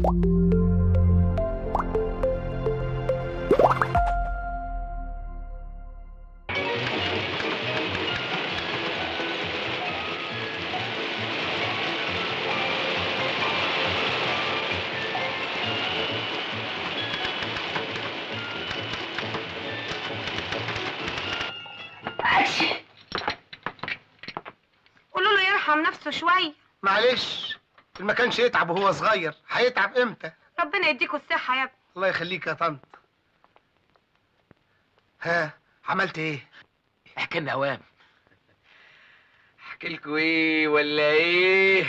قولوا له يرحم نفسه شويه معلش ما كانش يتعب وهو صغير هيتعب امتى ربنا يديكوا الصحه يا ابني الله يخليك يا طنط ها عملت ايه احكي لنا اوام احكي لكم ايه ولا ايه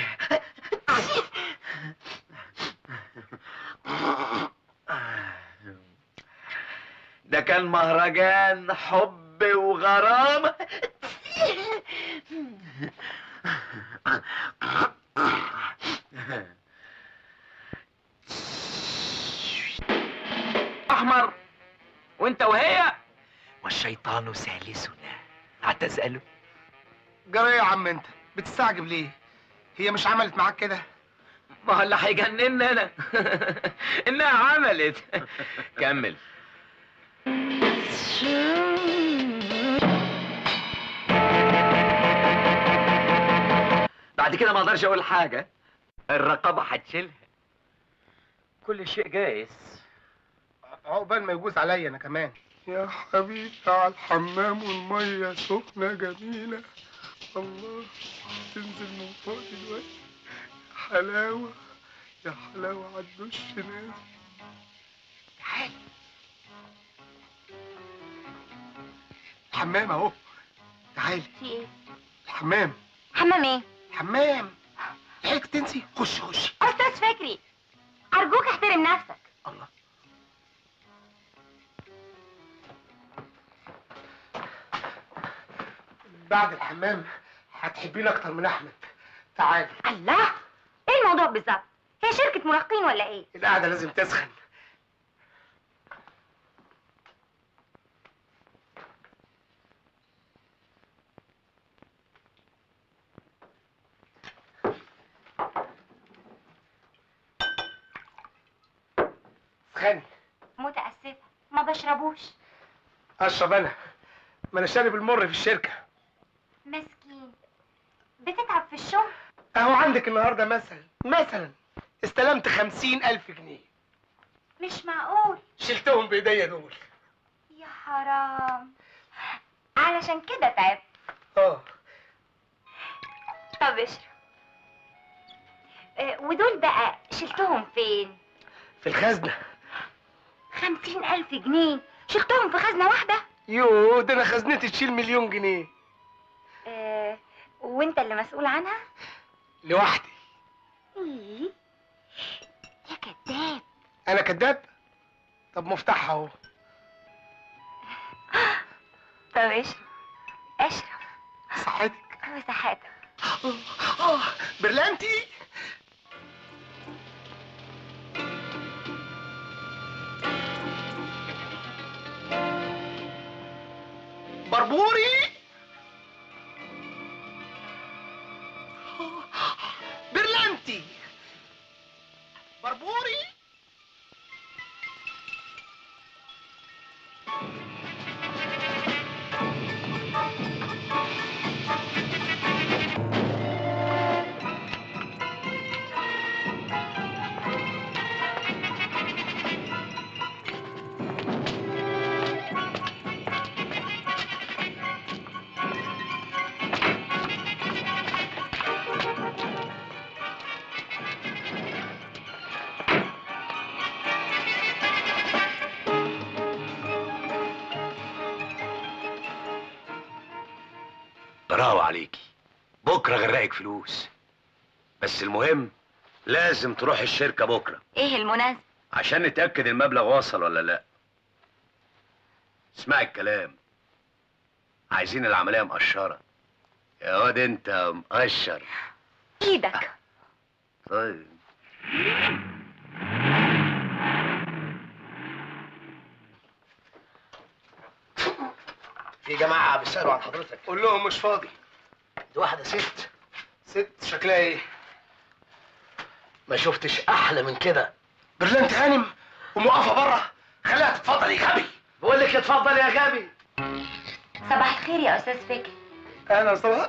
ده كان مهرجان حب وغرام احمر وانت وهي والشيطان ثالثنا هتسأله جرى ايه يا عم انت بتستعجب ليه هي مش عملت معاك كده ما هو اللي هيجنني انا انها عملت كمل بعد كده ما اقدرش اقول حاجه الرقابه هتشيلها كل شيء جايز عقبال ما يجوز عليا انا كمان يا حبيبي على الحمام والميه سخنه جميله الله تنزل من فوق دلوقتي حلاوه يا حلاوه على الدش نازل تعالي الحمام اهو تعالي في ايه الحمام حمام ايه الحمام لحقت تنسي خش خش استاذ فكري ارجوك احترم نفسك الله بعد الحمام هتحبيني اكتر من احمد تعالي الله ايه الموضوع بالظبط هي شركه مراهقين ولا ايه القعده لازم تسخن سخني متاسفه ما بشربوش اشرب انا ما انا شارب المر في الشركه مسكين بتتعب في الشغل اهو عندك النهارده مثلا مثلا استلمت خمسين الف جنيه مش معقول شلتهم بايديا دول يا حرام علشان كده تعبت اه طب اشرب آه، ودول بقى شلتهم فين في الخزنه خمسين ألف جنيه شلتهم في خزنة واحدة يوه ده انا خزنتي تشيل مليون جنيه آه، وانت اللي مسؤول عنها لوحدي ايه يا كذاب انا كداب طب مفتاحها اهو طب اشرب اشرب صحتك وصحتك اه برلانتي بربوري برلانتي بربوري براو عليكي بكره غرقك فلوس بس المهم لازم تروح الشركه بكره ايه المناسبة عشان نتاكد المبلغ وصل ولا لا اسمعي الكلام عايزين العمليه مقشره يا واد انت مقشر ايدك طيب في جماعة بيسألوا عن حضرتك قول لهم مش فاضي دي واحدة ست ست شكلها ايه ما شفتش أحلى من كده برلنت هانم وموقفه بره خليها تتفضل يا غبي بقول لك اتفضل يا غبي صباح الخير يا استاذ فكري انا صباح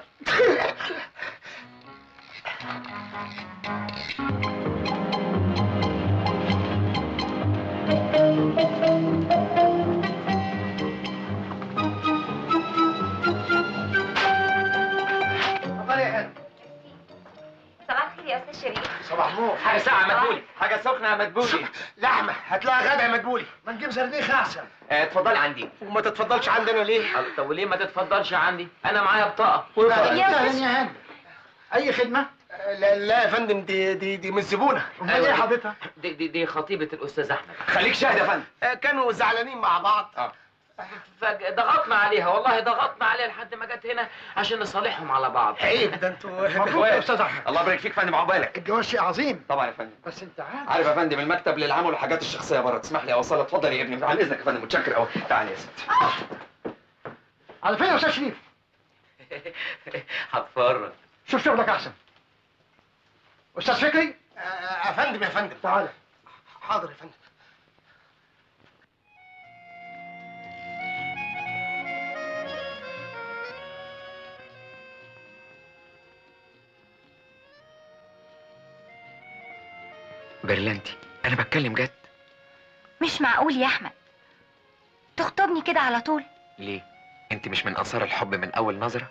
اتفضل يا غبي صباح الخير يا استاذ شريف صباح نور حاجه ساعه مدبولي حاجه سخنه يا مدبولي لحمه هتلاقي غدا يا مدبولي ما نجيب زرنيخ احسن آه، اتفضلي عندي وما تتفضلش عندنا ليه؟ طب وليه ما تتفضلش عندي انا معايا بطاقه اهلا يا أهلاً أستاذ- يا هاني اي خدمه لا لا يا فندم دي دي دي مش زبونه امال ايه حضرتك دي, دي, دي خطيبه الاستاذ احمد خليك شاهد يا فندم آه، كانوا زعلانين مع بعض فضغطنا عليها والله ضغطنا عليها لحد ما جت هنا عشان نصالحهم على بعض عيب ده انتوا مبروك يا استاذ احمد الله يبارك فيك يا فندم عقبالك الجواز شيء عظيم طبعا يا فندم بس انت عارف عارف يا فندم المكتب للعمل والحاجات الشخصيه بره تسمح لي اوصلها اتفضل يا ابني على اذنك يا فندم متشكر قوي تعال يا ستي على فين يا استاذ شريف هتفرج شوف شغلك احسن استاذ فكري آه، يا فندم يا فندم تعالى حاضر يا فندم برلنتي انا بتكلم جد مش معقول يا احمد تخطبني كده على طول ليه انت مش من انصار الحب من اول نظره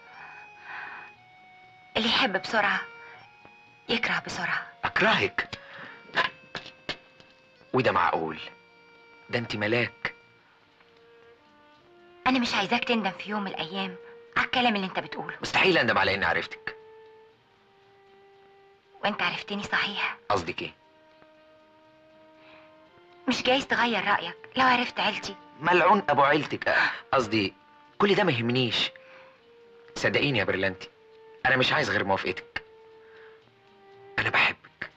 اللي يحب بسرعه يكره بسرعه اكرهك وده معقول ده انت ملاك انا مش عايزاك تندم في يوم من الايام على الكلام اللي انت بتقوله مستحيل اندم على اني عرفتك وانت عرفتني صحيح قصدك ايه مش جايز تغير رايك لو عرفت عيلتي ملعون ابو عيلتك آه، قصدي كل ده ما يهمنيش صدقيني يا برلنتي انا مش عايز غير موافقتك انا بحبك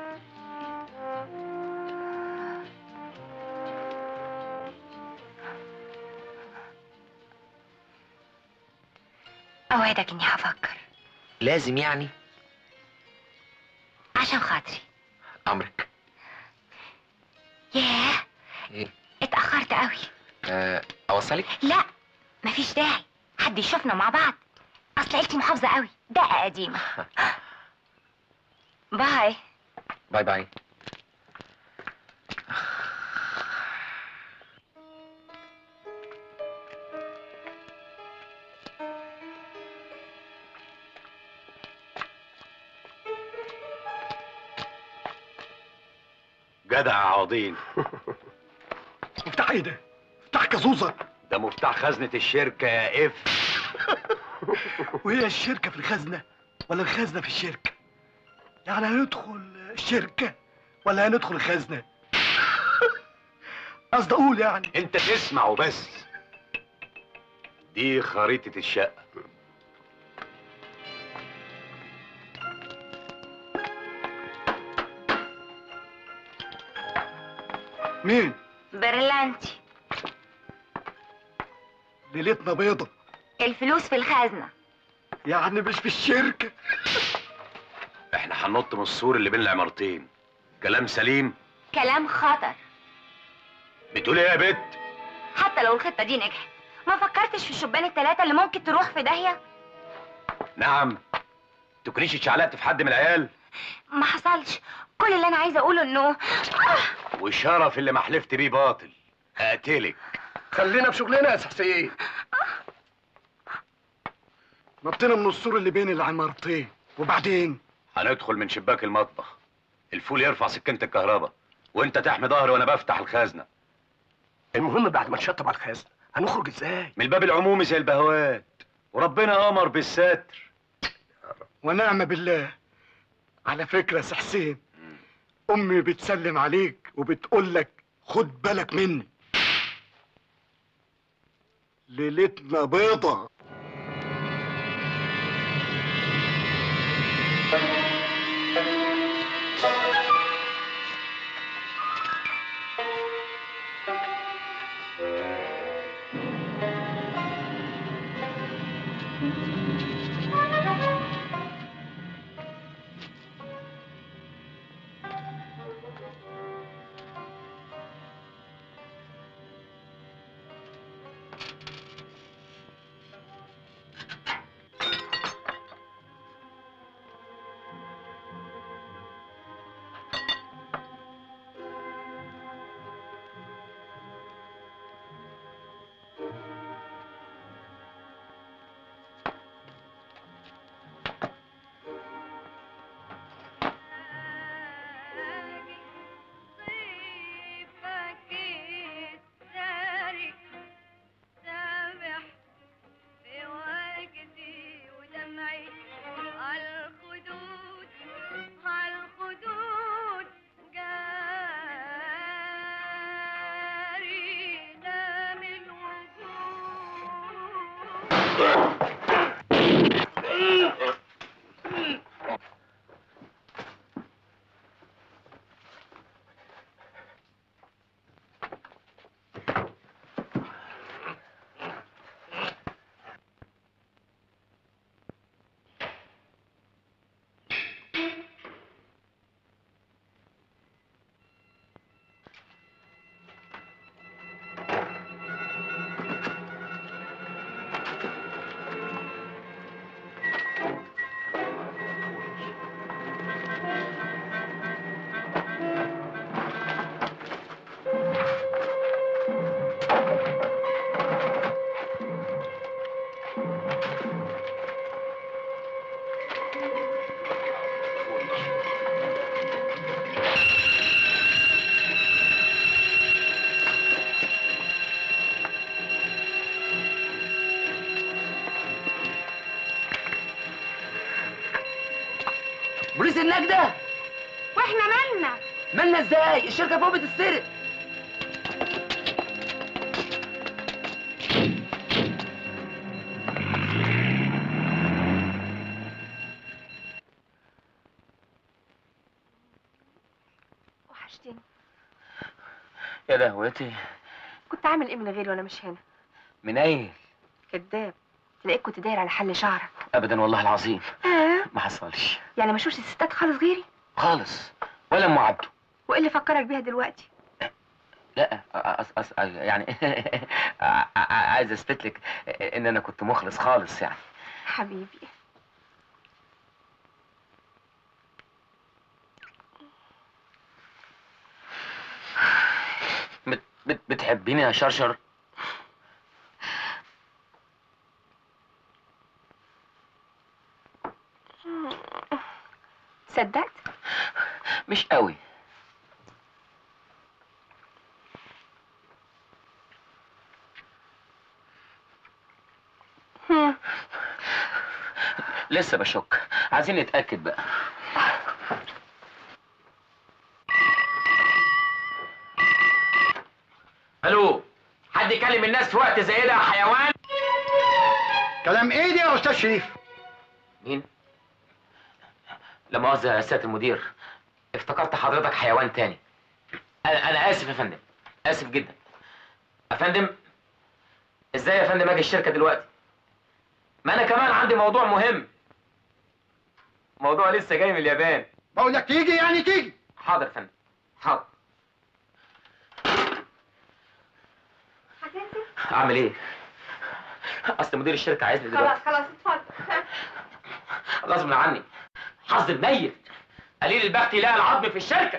اوعدك اني هفكر لازم يعني عشان خاطري امرك ياه ايه اتاخرت قوي آه، اوصلك لا مفيش داعي حد يشوفنا مع بعض اصل عيلتي محافظه قوي دقه قديمه باي باي باي جدع يا عوضين مفتاح ايه ده؟ مفتاح كازوزه ده مفتاح خزنه الشركه يا اف وهي الشركه في الخزنه ولا الخزنه في الشركه؟ يعني هندخل الشركه ولا هندخل الخزنه؟ قصدي اقول يعني انت تسمع وبس دي خريطه الشقه مين؟ برلانتي ليلتنا بيضة الفلوس في الخزنه يعني مش في الشركه احنا هننط من السور اللي بين العمارتين كلام سليم كلام خطر بتقول ايه يا بت حتى لو الخطه دي نجحت ما فكرتش في الشبان الثلاثه اللي ممكن تروح في داهيه نعم تكونيش اتشعلقت في حد من العيال ما حصلش كل اللي انا عايزه اقوله انه وشرف اللي ما حلفت بيه باطل اقتلك خلينا في شغلنا يا سحسين نطينا من السور اللي بين العمارتين وبعدين هندخل من شباك المطبخ الفول يرفع سكينة الكهرباء وانت تحمي ظهري وانا بفتح الخزنة المهم بعد ما نشطب على الخزنه هنخرج ازاي؟ من الباب العمومي زي البهوات وربنا امر بالستر ونعم بالله على فكرة يا سي حسين أمي بتسلم عليك وبتقول لك خد بالك مني ليلتنا بيضة الاتوبيس هناك ده واحنا مالنا مالنا ازاي الشركه فوق بتتسرق وحشتني يا لهوتي كنت عامل ايه من غيري وانا مش هنا من اين كداب تلاقيك كنت داير على حل شعرك ابدا والله العظيم اه ما حصلش يعني ما شوفش الستات خالص غيري خالص ولا ام عبده وايه اللي فكرك بيها دلوقتي لا أص أص يعني ع- ع- عايز اثبت لك ان انا كنت مخلص خالص يعني حبيبي بت بت بتحبيني يا شرشر صدقت مش قوي هم. لسه بشك عايزين نتاكد بقى الو حد يكلم الناس في وقت زي ده يا حيوان كلام ايه دي يا استاذ شريف مين لا مؤاخذة يا سيادة المدير افتكرت حضرتك حيوان تاني انا انا اسف يا فندم اسف جدا يا فندم ازاي يا فندم اجي الشركة دلوقتي ما انا كمان عندي موضوع مهم موضوع لسه جاي من اليابان بقول لك تيجي يعني تيجي حاضر يا فندم حاضر هتنزل اعمل ايه اصل مدير الشركة عايزني دلوقتي خلاص خلاص اتفضل غصب عني حظ الميت قليل البخت يلاقي العظم في الشركة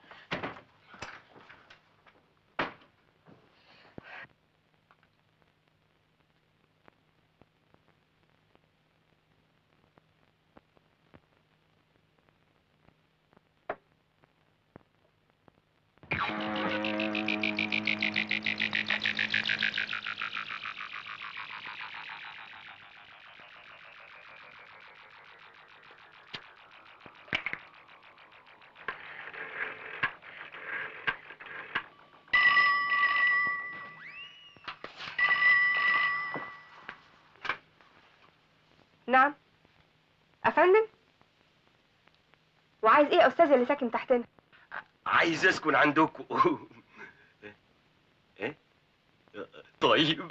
نعم افندم وعايز ايه يا استاذ اللي ساكن تحتنا عايز اسكن عندكم ايه طيب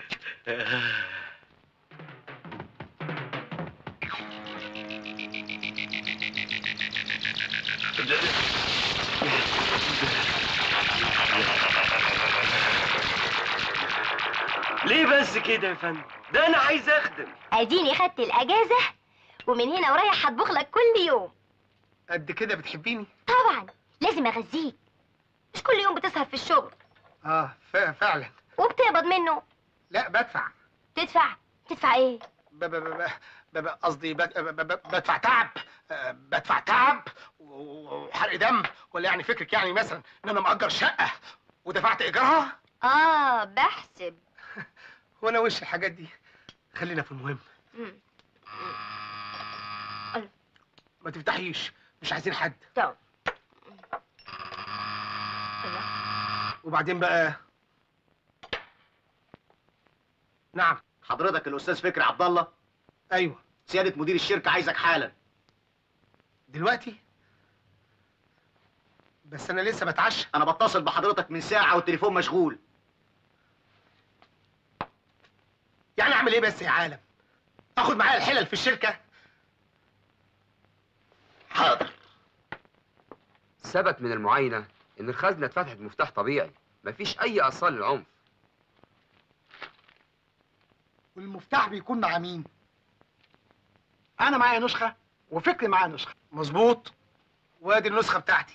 ليه بس كده يا فندم ده انا عايز اخدم اديني خدت الاجازه ومن هنا ورايح هطبخ لك كل يوم قد كده بتحبيني طبعا لازم اغذيك مش كل يوم بتسهر في الشغل اه ف- فعلا وبتقبض منه لا بدفع تدفع تدفع ايه ب- ب- ب- ب- ب- قصدي بد- ب- ب- بدفع تعب آه، بدفع تعب و- وحرق دم ولا يعني فكرك يعني مثلا ان انا مأجر شقة ودفعت ايجارها اه بحسب وانا وش الحاجات دي خلينا في المهم مم. ما تفتحيش مش عايزين حد طب وبعدين بقى نعم حضرتك الاستاذ فكري عبد الله ايوه سياده مدير الشركه عايزك حالا دلوقتي بس انا لسه بتعشى انا بتصل بحضرتك من ساعه والتليفون مشغول يعني اعمل ايه بس يا عالم اخد معايا الحلل في الشركه حاضر ثبت من المعاينة إن الخزنة اتفتحت بمفتاح طبيعي، مفيش أي آثار للعنف. والمفتاح بيكون مع مين انا معايا نسخه وفكري معاه نسخه مظبوط وادي النسخه بتاعتي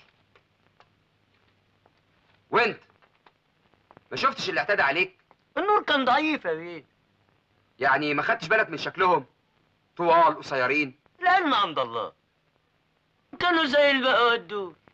وأنت ما شفتش اللي اعتدى عليك؟ النور كان ضعيف يا بيه يعني ما خدتش بالك من شكلهم؟ طوال قصيرين؟ العلم عند الله كانوا زي البقى والدود